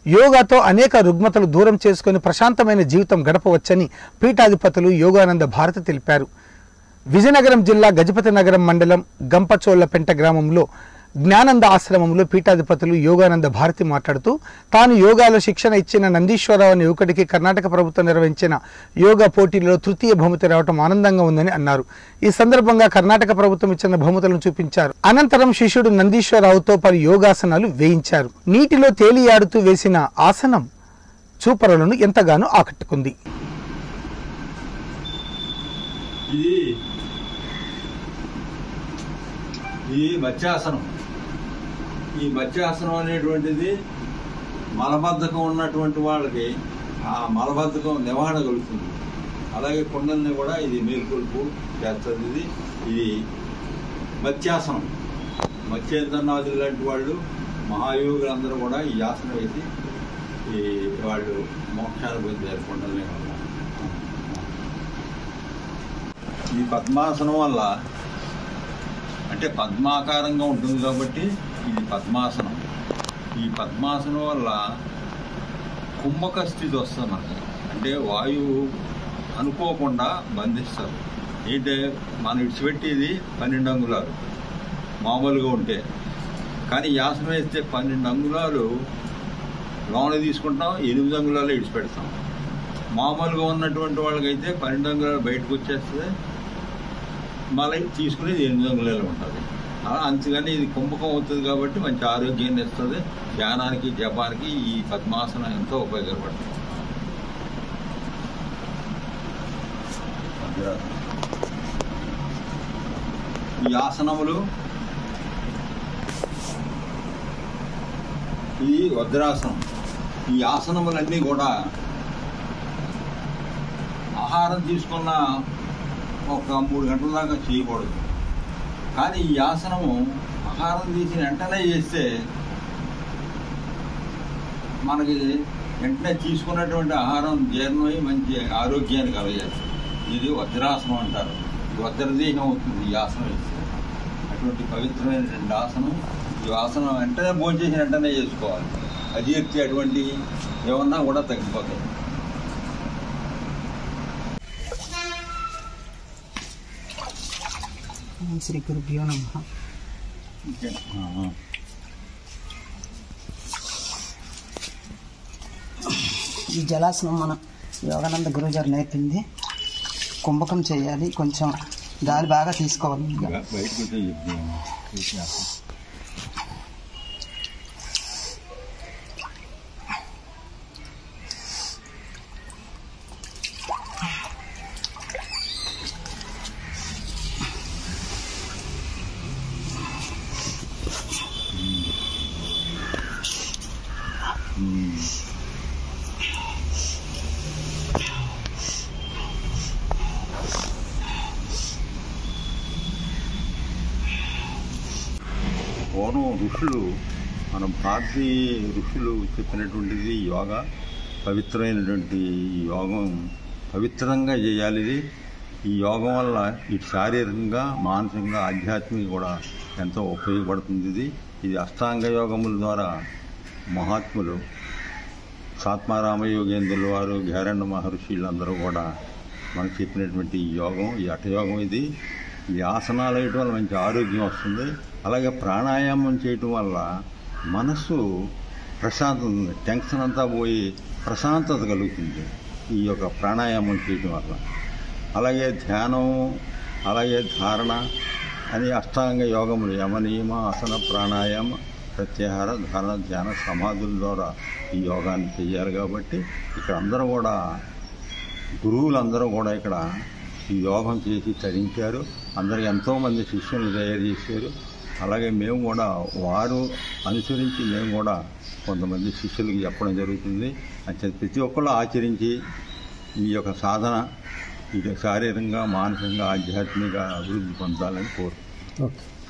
యోగాతో అనేక రుగ్మతలు దూరం చేసుకొని ప్రశాంతమైన జీవితం గడపవచ్చని పీఠాధిపతులు యోగానంద భారతి తెలిపారు విజయనగరం జిల్లా గజపతి నగరం మండలం గంపచోళ్లపెంట గ్రామంలో జ్ఞానంద ఆశ్రమంలో పీఠాధిపతులు యోగానంద భారతి మాట్లాడుతూ తాను యోగాలో శిక్షణ ఇచ్చిన నందీశ్వరరావు అనే యువకుడికి కర్ణాటక ప్రభుత్వం నిర్వహించిన యోగా పోటీలలో తృతీయ బహుమతి రావడం ఆనందంగా ఉందని అన్నారు ఈ సందర్భంగా కర్ణాటక ప్రభుత్వం ఇచ్చిన బహుమతులను చూపించారు అనంతరం శిష్యుడు నందీశ్వరరావుతో పలు యోగాసనాలు వేయించారు నీటిలో తేలియాడుతూ వేసిన ఆసనం చూపరులను ఎంతగానో ఆకట్టుకుంది ఇది ఇది మత్స్యాసనం ఈ మత్స్యాసనం అనేటువంటిది మలబద్ధకం ఉన్నటువంటి వాళ్ళకి ఆ మలబద్ధకం నివారణ కలుగుతుంది అలాగే కుండల్ని కూడా ఇది మేల్కొల్పు చేస్తుంది ఇది ఇది మత్స్యాసనం మత్స్యేంద్రనాథులు లాంటి వాళ్ళు మహాయోగులందరూ కూడా ఈ ఆసనం వేసి ఈ వాళ్ళు మోక్షాలు పొందారు కుండల్ని వల్ల ఈ పద్మాసనం వల్ల అంటే పద్మాకారంగా ఉంటుంది కాబట్టి ఇది పద్మాసనం ఈ పద్మాసనం వల్ల కుంభక స్థితి వస్తుంది మనకి అంటే వాయువు అనుకోకుండా బంధిస్తారు ఏంటంటే మనం ఇడిచిపెట్టేది పన్నెండు అంగుళాలు మామూలుగా ఉంటే కానీ యాసన వేస్తే పన్నెండు అంగుళాలు లోన తీసుకుంటాం ఎనిమిది అంగుళాలు ఇడిచిపెడతాం మామూలుగా ఉన్నటువంటి వాళ్ళకైతే పన్నెండు అంగుళాలు బయటకు వచ్చేస్తుంది మళ్ళీ తీసుకునేది ఎనిమిది అంగుళాలు ఉంటుంది అలా అంతేగాని ఇది కుంభకం అవుతుంది కాబట్టి మంచి ఆరోగ్యాన్ని ఇస్తుంది ధ్యానానికి జపానికి ఈ పద్మాసనం ఎంతో ఉపయోగపడుతుంది ఈ ఆసనములు ఇది వజ్రాసనం ఈ ఆసనములన్నీ కూడా ఆహారం తీసుకున్న ఒక మూడు గంటల దాకా చేయకూడదు కానీ ఈ ఆసనము ఆహారం తీసిన వెంటనే చేస్తే మనకి వెంటనే తీసుకున్నటువంటి ఆహారం జీర్ణమై మంచి ఆరోగ్యాన్ని కలగజేస్తుంది ఇది వజ్రాసనం అంటారు వజ్రదేహం అవుతుంది ఈ ఆసనం వేస్తే అటువంటి పవిత్రమైనటువంటి ఆసనం ఈ ఆసనం వెంటనే భోజనం చేసిన వెంటనే చేసుకోవాలి అజీర్తి అటువంటి ఏమన్నా కూడా తగ్గిపోతాయి శ్రీ గురుభ్యో నమ ఓకే. ఆ, ఆ. ఈ జలాసనం మన యోగానంద గురువుగారు నేర్పింది కుంభకం చేయాలి కొంచెం గాలి బాగా తీసుకోవాలి ఇంకా. బయ- బయటకు వచ్చే చెప్తాను చేసేస్తాను. మ్మ్. పూర్వం ఋషులు మన భారతీయ ఋషులు చెప్పినటువంటిది యోగా పవిత్రమైనటువంటి ఈ యోగం పవిత్రంగా చేయాలి ఇది ఈ యోగం వల్ల ఇటు శారీరకంగా మానసికంగా ఆధ్యాత్మిక కూడా ఎంతో ఉపయోగపడుతుంది ఇది ఇది అష్టాంగ యోగముల ద్వారా మహాత్ములు సాత్మారామ యోగేంద్రుల వారు గ్యారండ మహర్షి వీళ్ళందరూ కూడా మనకు చెప్పినటువంటి ఈ యోగం ఈ హఠయోగం ఇది ఈ ఆసనాలు వేయటం వల్ల మంచి ఆరోగ్యం వస్తుంది అలాగే ప్రాణాయామం చేయటం వల్ల మనస్సు ప్రశాంతత ఉంది టెన్షన్ అంతా పోయి ప్రశాంతత కలుగుతుంది ఈ యొక్క ప్రాణాయామం చేయటం వల్ల అలాగే ధ్యానం అలాగే ధారణ అని అష్టాంగ యోగములు యమ నియమ ఆసన ప్రాణాయామ ప్రత్యాహార ధారణ ధ్యాన సమాధుల ద్వారా ఈ యోగాన్ని చేయాలి కాబట్టి ఇక్కడ అందరూ కూడా గురువులందరూ కూడా ఇక్కడ ఈ యోగం చేసి తరించారు అందరూ ఎంతోమంది శిష్యులు తయారు చేశారు అలాగే మేము కూడా వారు అనుసరించి మేము కూడా కొంతమంది శిష్యులకి చెప్పడం జరుగుతుంది అంటే ప్రతి ఒక్కళ్ళు ఆచరించి ఈ యొక్క సాధన ఇది శారీరకంగా మానసికంగా ఆధ్యాత్మిక అభివృద్ధి పొందాలని కోరు ఓకే